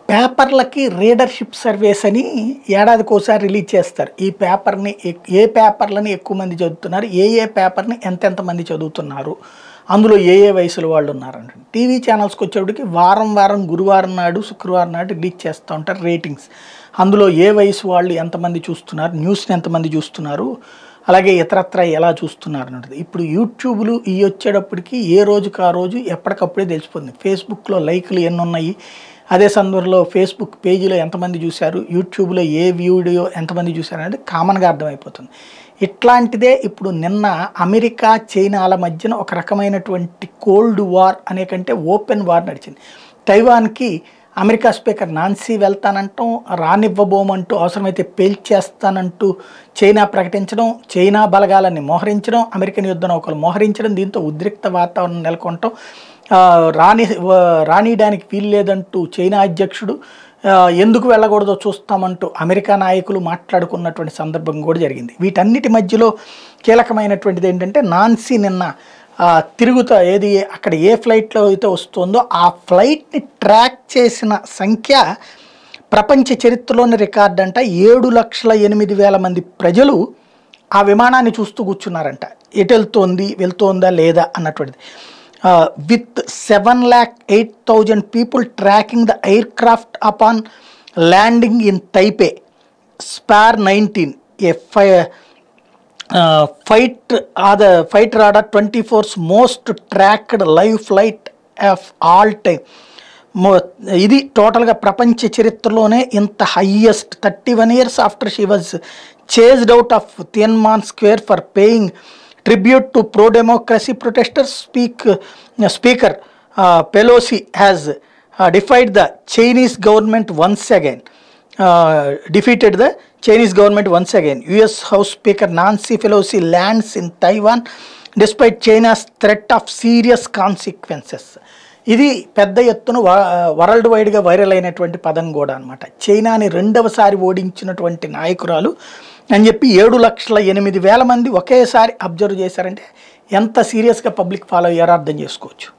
పేపర్లకి readership surveys అని ఏడాదికి ఒకసారి రిలీజ్ చేస్తారు ఈ పేపర్ని ఎక్- ఏ పేపర్లని ఎక్కువ మంది చదువుతున్నారు ఏ ఏ పేపర్ని ఎంతెంత మంది చదువుతున్నారు అందులో ఏ ఏ వయసుల వాళ్ళు ఉన్నారంట టీవీ ఛానల్స్కి వచ్చేటికి వారం వారం గురువారం నాడు శుక్రవారం నాడు రిలీజ్ చేస్తూ ఉంటారు రేటింగ్స్ అందులో ఏ వయసు వాళ్ళు ఎంతమంది చూస్తున్నారు న్యూస్ని ఎంతమంది చూస్తున్నారు అలాగే ఇతరత్ర ఎలా చూస్తున్నారు అన్నది ఇప్పుడు యూట్యూబ్లు ఇవి వచ్చేటప్పటికి ఏ రోజుకి ఆ రోజు ఎప్పటికప్పుడే తెలిసిపోతుంది ఫేస్బుక్లో లైక్లు ఎన్ని ఉన్నాయి అదే సందర్భంలో ఫేస్బుక్ పేజీలో ఎంతమంది చూశారు యూట్యూబ్లో ఏ వీడియో ఎంతమంది చూశారు అనేది కామన్గా అర్థమైపోతుంది ఇట్లాంటిదే ఇప్పుడు నిన్న అమెరికా చైనాల మధ్యన ఒక రకమైనటువంటి కోల్డ్ వార్ అనే కంటే ఓపెన్ వార్ నడిచింది తైవాన్కి అమెరికా స్పీకర్ నాన్సీ వెళ్తానంటాం రానివ్వబోమంటూ అవసరమైతే పేల్చేస్తానంటూ చైనా ప్రకటించడం చైనా బలగాలని మోహరించడం అమెరికన్ యుద్ధ నౌకలు మోహరించడం దీంతో ఉద్రిక్త వాతావరణం నెలకొనటం ఆ, రాని వ- రానియడానికి వీలు లేదంటూ చైనా అధ్యక్షుడు ఆ, ఎందుకు వెళ్ళకూడదో చూస్తామంటూ అమెరికా నాయకులు మాట్లాడుకున్నటువంటి సందర్భం కూడా జరిగింది వీటన్నిటి మధ్యలో కీలకమైనటువంటిది ఏంటంటే నాన్సీ నిన్న ఆ, తిరుగుతా ఏది అక్కడ ఏ ఫ్లైట్లో అయితే వస్తుందో ఆ ఫ్లైట్ని ట్రాక్ చేసిన సంఖ్య ప్రపంచ చరిత్రలోని రికార్డ్ అంట ఏడు లక్షల ఎనిమిది వేల మంది ప్రజలు ఆ విమానాన్ని చూస్తూ కూర్చున్నారంట ఎటు వెళ్తోంది వెళ్తోందా లేదా అన్నటువంటిది with seven lakh eight thousand people tracking the aircraft upon landing in Taipei SPAR nineteen a fi flight other flight radar twenty four's most tracked live flight of all time మో ఇది టోటల్గా ప్రపంచ చరిత్రలోనే ఇంత highest thirty one years after she was chased out of Tiananmen square for paying tribute to pro democracy protester speak speaker Pelosi has defied the Chinese government once again defeated the Chinese government once again. US House Speaker Nancy Pelosi lands in Taiwan despite China's threat of serious consequences. ఇది పెద్ద ఎత్తున వ- world వైడ్గా viral అయినటువంటి పదం కూడా అనమాట చైనాని రెండవసారి ఓడించినటువంటి నాయకురాలు అని చెప్పి ఏడు లక్షల ఎనిమిది వేల మంది ఒకేసారి అబ్జర్వ్ చేశారంటే ఎంత సీరియస్గా పబ్లిక్ ఫాలో అయ్యారో అర్థం చేసుకోవచ్చు